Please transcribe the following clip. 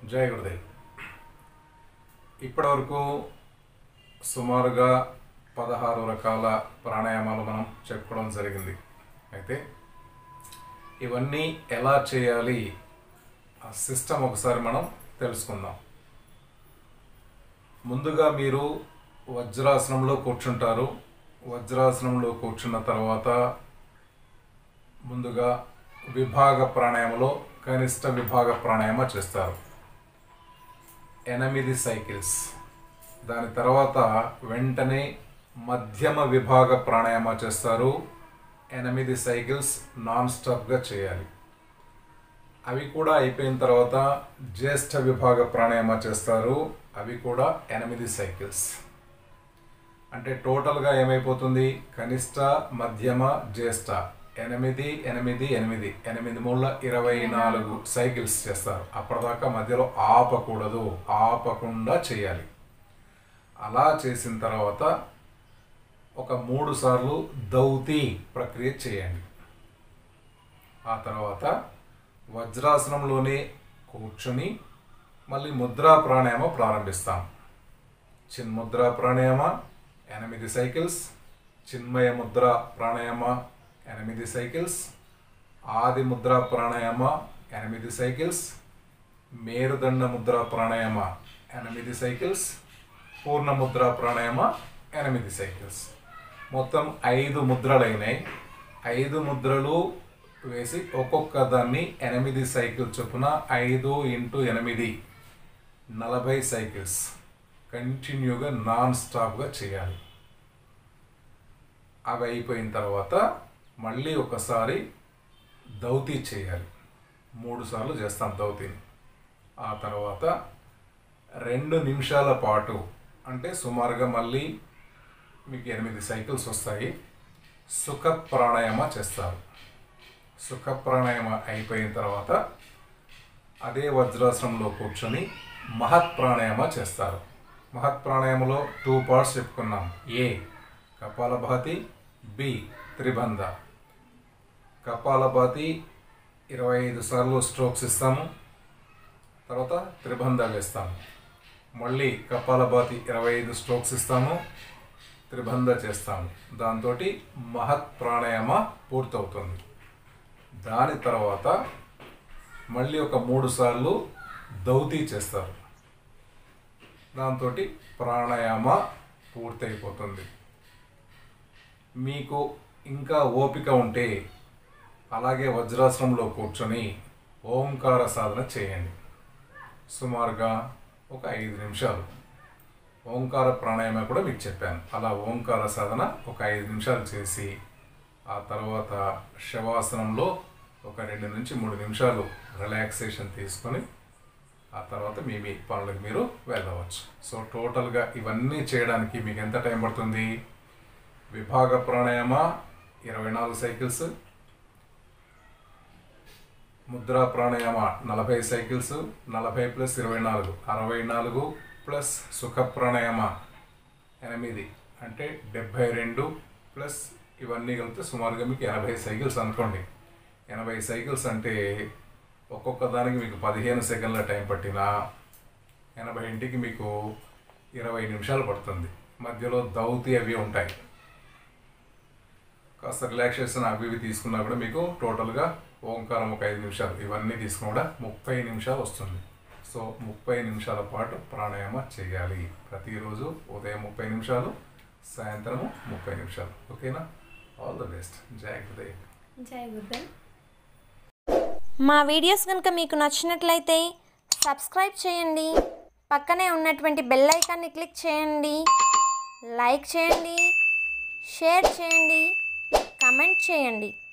జై గురుదేవ్ ఇప్పటివరకు సుమారుగా పదహారు రకాల ప్రాణాయామాలు మనం చెప్పుకోవడం జరిగింది అయితే ఇవన్నీ ఎలా చేయాలి ఆ సిస్టమ్ ఒకసారి మనం తెలుసుకుందాం ముందుగా మీరు వజ్రాసనంలో కూర్చుంటారు వజ్రాసనంలో కూర్చున్న తర్వాత ముందుగా విభాగ ప్రాణాయామలో కనిష్ట విభాగ ప్రాణాయామ చేస్తారు ఎనిమిది సైకిల్స్ దాని తర్వాత వెంటనే మధ్యమ విభాగ ప్రాణాయామ చేస్తారు ఎనిమిది సైకిల్స్ నాన్ స్టాప్గా చేయాలి అవి కూడా అయిపోయిన తర్వాత జ్యేష్ఠ విభాగ ప్రాణాయామ చేస్తారు అవి కూడా ఎనిమిది సైకిల్స్ అంటే టోటల్గా ఏమైపోతుంది కనిష్ట మధ్యమ జ్యేష్ఠ ఎనిమిది ఎనిమిది ఎనిమిది ఎనిమిది మూల ఇరవై నాలుగు సైకిల్స్ చేస్తారు అప్పటిదాకా మధ్యలో ఆపకూడదు ఆపకుండా చేయాలి అలా చేసిన తర్వాత ఒక మూడు సార్లు దౌతి ప్రక్రియ చేయండి ఆ తర్వాత వజ్రాసనంలోనే కూర్చొని మళ్ళీ ముద్రా ప్రాణాయామ ప్రారంభిస్తాం చిన్ముద్ర ప్రాణాయామ ఎనిమిది సైకిల్స్ చిన్మయ ముద్ర ప్రాణాయామ ఎనిమిది సైకిల్స్ ఆది ముద్ర ప్రాణాయామ ఎనిమిది సైకిల్స్ మేరుదండ ముద్ర ప్రాణాయామ ఎనిమిది సైకిల్స్ పూర్ణ ముద్ర ప్రాణాయామ ఎనిమిది సైకిల్స్ మొత్తం ఐదు ముద్రలు అయినాయి ఐదు ముద్రలు వేసి ఒక్కొక్క దాన్ని ఎనిమిది సైకిల్ చొప్పున ఐదు ఇంటూ ఎనిమిది నలభై సైకిల్స్ కంటిన్యూగా నాన్ స్టాప్గా చేయాలి అవి అయిపోయిన తర్వాత మళ్ళీ ఒకసారి దౌతి చేయాలి మూడు సార్లు చేస్తాం దౌతిని ఆ తర్వాత రెండు నిమిషాల పాటు అంటే సుమారుగా మళ్ళీ మీకు ఎనిమిది సైకిల్స్ వస్తాయి సుఖ ప్రాణాయామ చేస్తారు సుఖ ప్రాణాయామ అయిపోయిన తర్వాత అదే వజ్రాసనంలో కూర్చొని మహత్ ప్రాణాయామ చేస్తారు మహత్ ప్రాణాయామలో టూ పార్ట్స్ చెప్పుకున్నాం ఏ కపాలభాతి బి త్రిబంధ కపాలభాతి ఇరవై ఐదు సార్లు స్ట్రోక్స్ ఇస్తాము తర్వాత త్రిబంధ వేస్తాము మళ్ళీ కపాలభాతి ఇరవై ఐదు స్ట్రోక్స్ ఇస్తాము త్రిబంధ చేస్తాము దాంతో మహత్ ప్రాణాయామ పూర్తవుతుంది దాని తర్వాత మళ్ళీ ఒక మూడు సార్లు దౌతి చేస్తారు దాంతో ప్రాణాయామ పూర్తయిపోతుంది మీకు ఇంకా ఓపిక ఉంటే అలాగే వజ్రాసనంలో కూర్చొని ఓంకార సాధన చేయండి సుమారుగా ఒక ఐదు నిమిషాలు ఓంకార ప్రాణాయామ కూడా మీకు చెప్పాను అలా ఓంకార సాధన ఒక ఐదు నిమిషాలు చేసి ఆ తర్వాత శవాసనంలో ఒక రెండు నుంచి మూడు నిమిషాలు రిలాక్సేషన్ తీసుకొని ఆ తర్వాత మీ మీ పనులకు మీరు వెళ్ళవచ్చు సో టోటల్గా ఇవన్నీ చేయడానికి మీకు ఎంత టైం పడుతుంది విభాగ ప్రాణాయామ ఇరవై నాలుగు సైకిల్స్ ముద్రా ప్రాణాయామ నలభై సైకిల్స్ నలభై ప్లస్ ఇరవై నాలుగు అరవై నాలుగు ప్లస్ సుఖ ప్రాణాయామ ఎనిమిది అంటే డెబ్భై రెండు ప్లస్ ఇవన్నీ కలిపితే సుమారుగా మీకు ఎనభై సైకిల్స్ అనుకోండి ఎనభై సైకిల్స్ అంటే ఒక్కొక్క దానికి మీకు పదిహేను సెకండ్ల టైం పట్టినా ఎనభై ఇంటికి మీకు ఇరవై నిమిషాలు పడుతుంది మధ్యలో దౌతి అవి ఉంటాయి కాస్త రిలాక్సేషన్ అవి ఇవి తీసుకున్నా కూడా మీకు టోటల్గా ఓంకారం ఒక ఐదు నిమిషాలు ఇవన్నీ తీసుకున్నా కూడా ముప్పై నిమిషాలు వస్తుంది సో ముప్పై నిమిషాల పాటు ప్రాణాయామ చేయాలి ప్రతిరోజు ఉదయం ముప్పై నిమిషాలు సాయంత్రము ముప్పై నిమిషాలు ఓకేనా ఆల్ ద బెస్ట్ జై గురుదేవ్ జై గురుదేవ్ మా వీడియోస్ కనుక మీకు నచ్చినట్లయితే సబ్స్క్రైబ్ చేయండి పక్కనే ఉన్నటువంటి బెల్ ఐకాన్ని క్లిక్ చేయండి లైక్ చేయండి షేర్ చేయండి కమెంట్ చేయండి